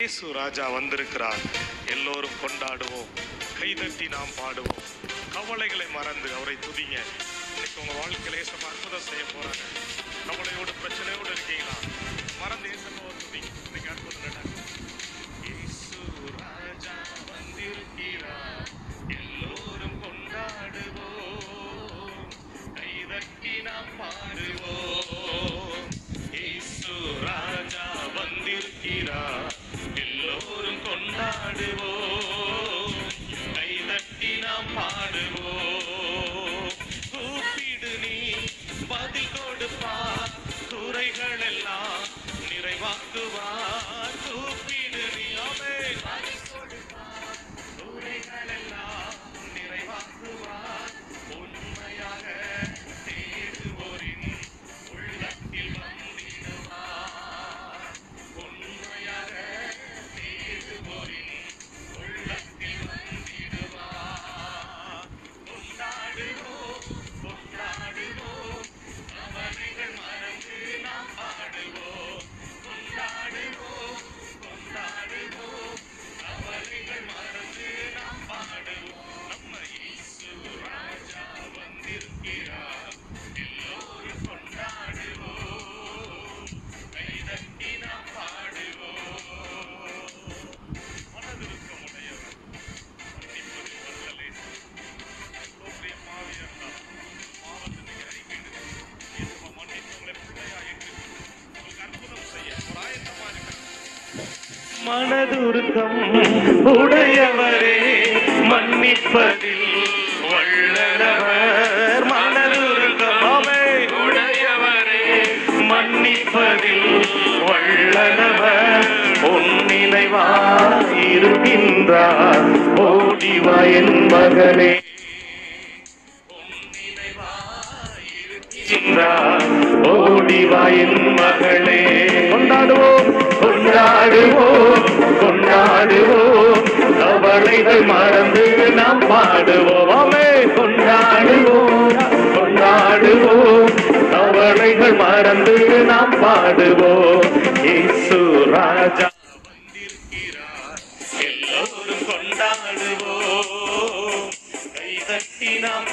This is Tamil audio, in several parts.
இயேசு ராஜா வந்திருக்கிறார் எல்லோரும் கொண்டாடுவோம் கைதட்டி நாம் பாடுவோம் கவலைகளை மறந்து அவரை துதிங்க இன்னைக்கு உங்க வாழ்க்கையில ஏசப்பா அற்புதம் செய்ய போறாங்க கவலையோடு பிரச்சனையோடு இருக்கீங்களா மறந்து ஏசப்பாவை துதிங்க இன்னைக்கு அற்புதம் நடக்கும் இயேசு ராஜா வந்திருக்கிறார் எல்லோரும் கொண்டாடுவோம் கைதட்டி நாம் பாடுவோம் இயேசு ராஜா வந்திருக்கிறார் எல்லோரும் கொண்டாடுவோம் கைதட்டி நாம் பாடுவோம் கூப்பிடு நீ பதில் கொடுப்பார் குறைகள் எல்லாம் நிறைவாக்குவார் கூப்பிடு நீ ஆமென். குறைகள் எல்லாம் நிறைவாக்குவார் உண்மையாக தேடுவோரின் உள்ளத்தில் வந்திடுவார் உண்மையாக தேடுவோரின் உள்ளத்தில் வந்திடுவார் கொண்டாடுவோம் கொண்டாடுவோம் கவலைகள் மறந்து நாம் பாடுவோம் கொண்டாடுவோம் கொண்டாடுவோம் கவலைகள் மறந்து நாம் பாடுவோம் நம்ம இயேசு ராஜா வந்திருக்கிறார் எல்லோரும் கொண்டாடுவோம் கைதட்டி நாம் பாடுவோம் மனதிருக்கம் உடையவர் மன்னிப்பதில் வல்லலே எவ்வளவு பெரிய பாவியா இருந்தாலும் பாவத்தை நீங்க அறிக்கையிடுங்க இயேசுவை மன்னித்து உங்களை பிள்ளையா ஏற்று உங்களுக்கு அற்புதம் செய்ய ஒரு ஆயத்தமா இருக்கிறார் மனதுருக்கம் உடையவரே மன்னிப்பதில் வல்லவர் மனதுருக்கம் உடையவரே மன்னிப்பதில் வல்லவர் உன்னினைவாயிருக்கின்றார் ஓடிவா என் மகனே இருக்கின்றார் ஓடிவா என் மகளே கொண்டாடுவோம் கொண்டாடுவோம் கொண்டாடுவோம் கவலைகள் மறந்து நாம் பாடுவோம் ஆமே கொண்டாடுவோம் கொண்டாடுவோம் கவலைகள் மறந்து நாம் பாடுவோம் இயேசு ராஜா வந்திருக்கிறார் எல்லோரும் கொண்டாடுவோம் கைதட்டி நாம்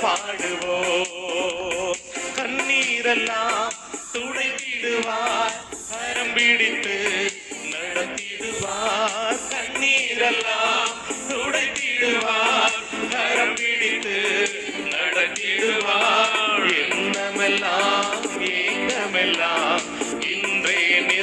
பாடுவோம் கண்ணீரெல்லாம் துடைத்திடுவார் கரம் பிடித்து நடத்திடுவார் கண்ணீரெல்லாம் துடைத்திடுவார் கரம் பிடித்து நடத்திடுவார் எண்ணமெல்லாம் ஏக்கமெல்லாம் இன்றே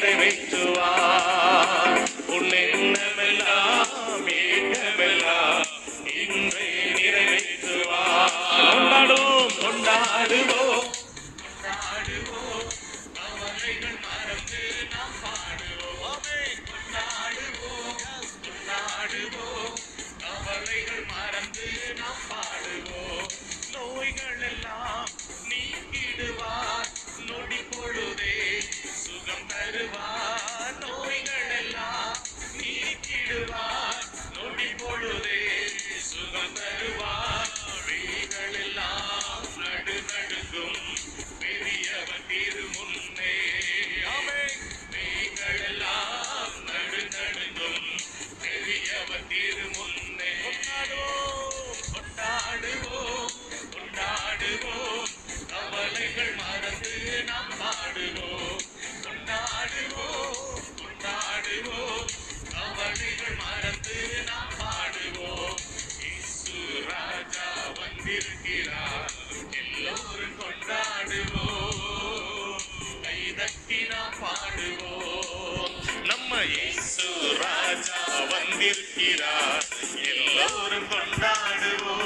நிறைவேற்றுவார் உன் எண்ணமெல்லாம் ஏக்கமெல்லாம் இன்றே நிறைவேற்றுவார் கொண்டாடுவோம் கொண்டாடுவோம் கொண்டாடுவோம் கவலைகள் மறந்து நாம் பாடுவோம் ஆமென். கொண்டாடுவோம் கொண்டாடுவோம் கவலைகள் மறந்து நாம் பாடுவோம் நோய்கள் எல்லாம் நீக்கிடுவார் நொடி பொழுதே சுகம் தருவார் நோய்கள் எல்லாம் நீக்கிடுவார் நொடி பொழுதே சுகம் தருவார் வழிகள் எல்லாம் நடு நடுங்கும் பெரியவர் திருமுன்னே ஆமென். நீங்கள் எல்லாம் நடு நடுங்கும் பெரியவர் திருமுன்னே கொண்டாடுவோம் கொண்டாடுவோம் கொண்டாடுவோம் கவலைகள் மறந்து நாம் பாடுவோம் கொண்டாடுவோம் கொண்டாடுவோம் கவலைகள் மறந்து நாம் பாடுவோம் இயேசு ராஜா வந்திருக்கிறார் எல்லோரும் கொண்டாடுவோம் கைதட்டி நாம் பாடுவோம் நம்ம இயேசு ராஜா வந்திருக்கிறார் எல்லோரும் கொண்டாடுவோம்